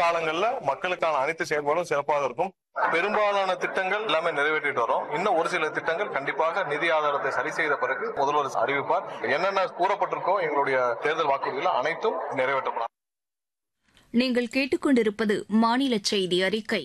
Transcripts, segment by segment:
காலங்கள்ல மக்களுக்கான அனைத்து செயல்பாடும் சிறப்பாக இருக்கும் பெரும்பாலான திட்டங்கள் எல்லாமே நிறைவேற்றிட்டு வரோம் இன்னும் ஒரு சில திட்டங்கள் கண்டிப்பாக நிதி ஆதாரத்தை சரி செய்த பிறகு முதல்வர் அறிவிப்பார் என்னென்ன கூறப்பட்டிருக்கோ எங்களுடைய தேர்தல் வாக்குறுதிகள் அனைத்தும் நிறைவேற்றப்படும் நீங்கள் கேட்டுக்கொண்டிருப்பது மாநில செய்தி அறிக்கை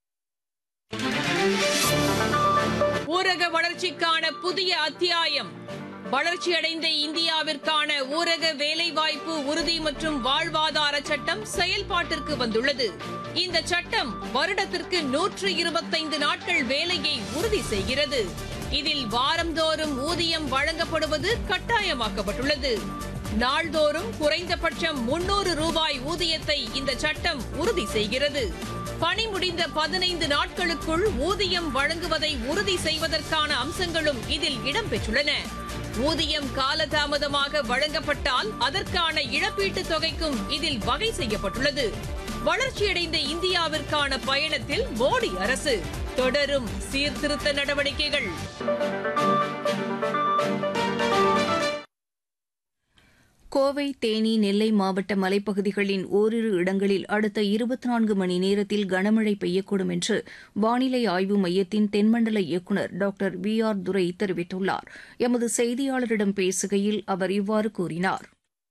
ஊரக வளர்ச்சிக்கான புதிய அத்தியாயம் வளர்ச்சியடைந்த இந்தியாவிற்கான ஊரக வேலைவாய்ப்பு உறுதி மற்றும் வாழ்வாதார சட்டம் செயல்பாட்டிற்கு வந்துள்ளது இந்த சட்டம் வருடத்திற்கு நூற்று இருபத்தைந்து நாட்கள் வேலையை உறுதி செய்கிறது இதில் வாரந்தோறும் ஊதியம் வழங்கப்படுவது கட்டாயமாக்கப்பட்டுள்ளது நாள்தோறும் குறைந்தபட்சம் முன்னூறு ரூபாய் ஊதியத்தை இந்த சட்டம் உறுதி செய்கிறது பணி முடிந்த பதினைந்து நாட்களுக்குள் ஊதியம் வழங்குவதை உறுதி செய்வதற்கான அம்சங்களும் இதில் இடம்பெற்றுள்ளன ஊதியம் காலதாமதமாக வழங்கப்பட்டால் அதற்கான இழப்பீட்டுத் தொகைக்கும் இதில் வகை செய்யப்பட்டுள்ளது வளர்ச்சியடைந்த இந்தியாவிற்கான பயணத்தில் மோடி அரசு தொடரும் சீர்திருத்த நடவடிக்கைகள் கோவை தேனி நெல்லை மாவட்ட மலைப்பகுதிகளின் ஓரிரு இடங்களில் அடுத்த இருபத்தி நான்கு மணி நேரத்தில் கனமழை பெய்யக்கூடும் என்று வானிலை ஆய்வு மையத்தின் தென்மண்டல இயக்குநர் டாக்டர் வி ஆர் துரை தெரிவித்துள்ளார் எமது செய்தியாளரிடம் பேசுகையில் அவர் இவ்வாறு கூறினார்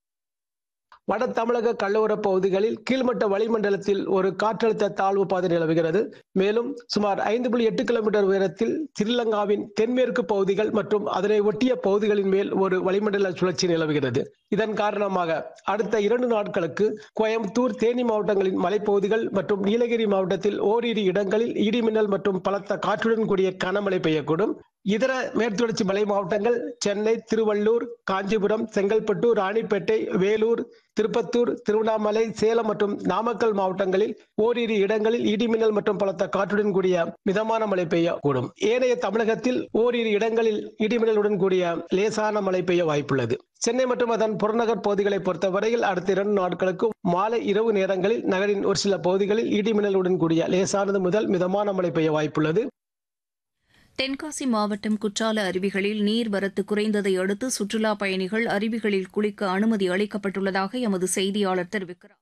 வட தமிழக கடலோர பகுதிகளில் கீழ்மட்ட வளிமண்டலத்தில் ஒரு காற்றழுத்த தாழ்வு பாதை நிலவுகிறது மேலும் சுமார் ஐந்து புள்ளி எட்டு கிலோமீட்டர் உயரத்தில் ஸ்ரீலங்காவின் தென்மேற்கு பகுதிகள் மற்றும் அதனை ஒட்டிய பகுதிகளின் மேல் ஒரு வளிமண்டல சுழற்சி நிலவுகிறது இதன் காரணமாக அடுத்த இரண்டு நாட்களுக்கு கோயம்புத்தூர் தேனி மாவட்டங்களின் மலைப்பகுதிகள் மற்றும் நீலகிரி மாவட்டத்தில் ஓரிரு இடங்களில் இடிமின்னல் மற்றும் பலத்த காற்றுடன் கூடிய கனமழை பெய்யக்கூடும் இதர மேற்குத்தொடர்ச்சி மலை மாவட்டங்கள் சென்னை திருவள்ளூர் காஞ்சிபுரம் செங்கல்பட்டு ராணிப்பேட்டை வேலூர் திருப்பத்தூர் திருவண்ணாமலை சேலம் மற்றும் நாமக்கல் மாவட்டங்களில் ஓரிரு இடங்களில் இடிமின்னல் மற்றும் பலத்த காற்றுடன் கூடிய மிதமான மழை பெய்யக்கூடும் ஏனைய தமிழகத்தில் ஓரிரு இடங்களில் இடிமின்னலுடன் கூடிய லேசான மழை பெய்ய வாய்ப்புள்ளது சென்னை மற்றும் அதன் புறநகர் பகுதிகளை பொறுத்தவரையில் அடுத்த இரண்டு நாட்களுக்கு மாலை இரவு நேரங்களில் நகரின் ஒரு சில பகுதிகளில் இடிமின்னலுடன் கூடிய லேசானது முதல் மிதமான மழை பெய்ய வாய்ப்புள்ளது தென்காசி மாவட்டம் குற்றால அருவிகளில் நீர்வரத்து குறைந்ததை அடுத்து சுற்றுலாப் பயணிகள் அருவிகளில் குளிக்க அனுமதி அளிக்கப்பட்டுள்ளதாக எமது செய்தியாளர் தெரிவிக்கிறார்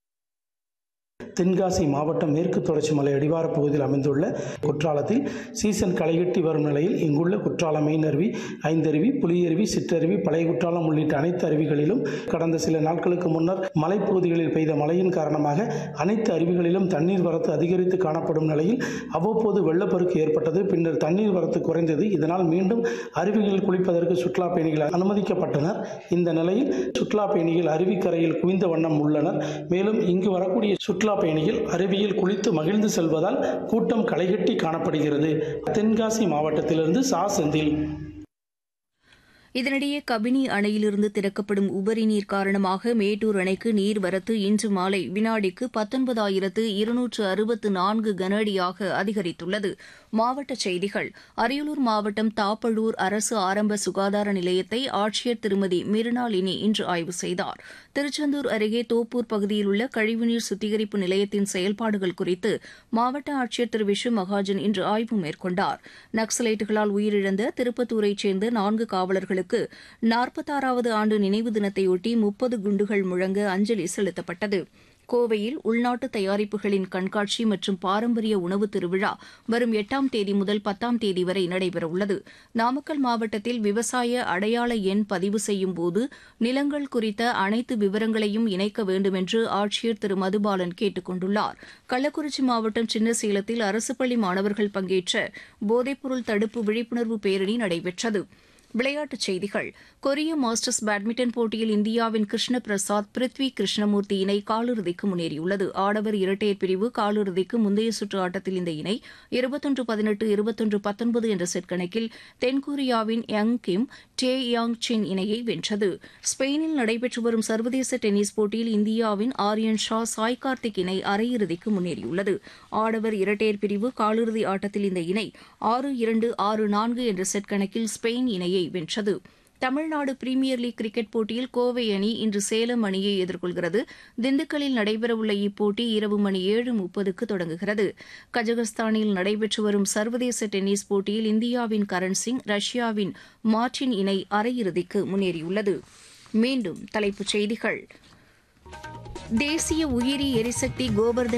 தென்காசி மாவட்டம் மேற்கு தொடர்ச்சி மலை அடிவார பகுதியில் அமைந்துள்ள குற்றாலத்தில் சீசன் களைகட்டி வரும் நிலையில் இங்குள்ள குற்றாலம் மெயின் அருவி ஐந்தருவி புலியருவி சிற்றருவி பழைய குற்றாலம் உள்ளிட்ட அனைத்து அருவிகளிலும் கடந்த சில நாட்களுக்கு முன்னர் மலைப்பகுதிகளில் பெய்த மழையின் காரணமாக அனைத்து அருவிகளிலும் தண்ணீர் வரத்து அதிகரித்து காணப்படும் நிலையில் அவ்வப்போது வெள்ளப்பெருக்கு ஏற்பட்டது பின்னர் தண்ணீர் வரத்து குறைந்தது இதனால் மீண்டும் அருவிகளில் குளிப்பதற்கு சுற்றுலா பயணிகள் அனுமதிக்கப்பட்டனர் இந்த நிலையில் சுற்றுலா பயணிகள் அருவிக்கரையில் குவிந்த வண்ணம் உள்ளனர் மேலும் இங்கு வரக்கூடிய சுற்றுலா பயணிகள் அருவியில் குளித்து மகிழ்ந்து செல்வதால் கூட்டம் களைகட்டி காணப்படுகிறது தென்காசி மாவட்டத்திலிருந்து சா செந்தில் இதனிடையே கபினி அணையிலிருந்து திறக்கப்படும் உபரி நீர் காரணமாக மேட்டூர் அணைக்கு நீர்வரத்து இன்று மாலை வினாடிக்கு பத்தொன்பதாயிரத்து இருநூற்று அறுபத்து நான்கு கன அடியாக அதிகரித்துள்ளது மாவட்டச் செய்திகள் அரியலூர் மாவட்டம் தாப்பழூர் அரசு ஆரம்ப சுகாதார நிலையத்தை ஆட்சியர் திருமதி மிருனாளினி இன்று ஆய்வு செய்தார் திருச்செந்தூர் அருகே தோப்பூர் பகுதியில் உள்ள கழிவுநீர் சுத்திகரிப்பு நிலையத்தின் செயல்பாடுகள் குறித்து மாவட்ட ஆட்சியர் திரு விஷு மகாஜன் இன்று ஆய்வு மேற்கொண்டார் நக்சலைட்டுகளால் உயிரிழந்த திருப்பத்தூரைச் சேர்ந்த நான்கு காவலர்களுக்கு நாற்பத்தாறாவது ஆண்டு நினைவு தினத்தையொட்டி முப்பது குண்டுகள் முழங்க அஞ்சலி செலுத்தப்பட்டது கோவையில் உள்நாட்டு தயாரிப்புகளின் கண்காட்சி மற்றும் பாரம்பரிய உணவு திருவிழா வரும் எட்டாம் தேதி முதல் பத்தாம் தேதி வரை நடைபெறவுள்ளது நாமக்கல் மாவட்டத்தில் விவசாய அடையாள எண் பதிவு செய்யும் போது நிலங்கள் குறித்த அனைத்து விவரங்களையும் இணைக்க வேண்டும் என்று ஆட்சியர் திரு மதுபாலன் கேட்டுக் கொண்டுள்ளார் கள்ளக்குறிச்சி மாவட்டம் சின்னசேலத்தில் அரசு பள்ளி மாணவர்கள் பங்கேற்ற போதைப்பொருள் தடுப்பு விழிப்புணர்வு பேரணி நடைபெற்றது விளையாட்டுச் செய்திகள் கொரிய மாஸ்டர்ஸ் பேட்மிண்டன் போட்டியில் இந்தியாவின் கிருஷ்ண பிரசாத் பிருத்வி கிருஷ்ணமூர்த்தி இணை காலிறுதிக்கு முன்னேறியுள்ளது ஆடவர் இரட்டையர் பிரிவு காலிறுதிக்கு முந்தைய சுற்று ஆட்டத்தில் இந்த இணை இருபத்தொன்று பதினெட்டு இருபத்தொன்று பத்தொன்பது என்ற செட் கணக்கில் தென்கொரியாவின் யங் கிம் டே யாங் சின் இணையை வென்றது ஸ்பெயினில் நடைபெற்று வரும் சர்வதேச டென்னிஸ் போட்டியில் இந்தியாவின் ஆரியன் ஷா சாய் கார்த்திக் இணை அரையிறுதிக்கு முன்னேறியுள்ளது ஆடவர் இரட்டையர் பிரிவு காலிறுதி ஆட்டத்தில் இந்த இணை ஆறு இரண்டு ஆறு நான்கு என்ற செட் கணக்கில் ஸ்பெயின் இணையை வென்றது தமிழ்நாடு பிரீமியர் லீக் கிரிக்கெட் போட்டியில் கோவை அணி இன்று சேலம் அணியை எதிர்கொள்கிறது திண்டுக்கல்லில் நடைபெறவுள்ள இப்போட்டி இரவு மணி ஏழு முப்பதுக்கு தொடங்குகிறது கஜகஸ்தானில் நடைபெற்று வரும் சர்வதேச டென்னிஸ் போட்டியில் இந்தியாவின் கரண் சிங் ரஷ்யாவின் மார்டின் இணை அரையிறுதிக்கு முன்னேறியுள்ளது மீண்டும் தலைப்புச் செய்திகள் தேசிய உயிரி எரிசக்தி கோபர்தன்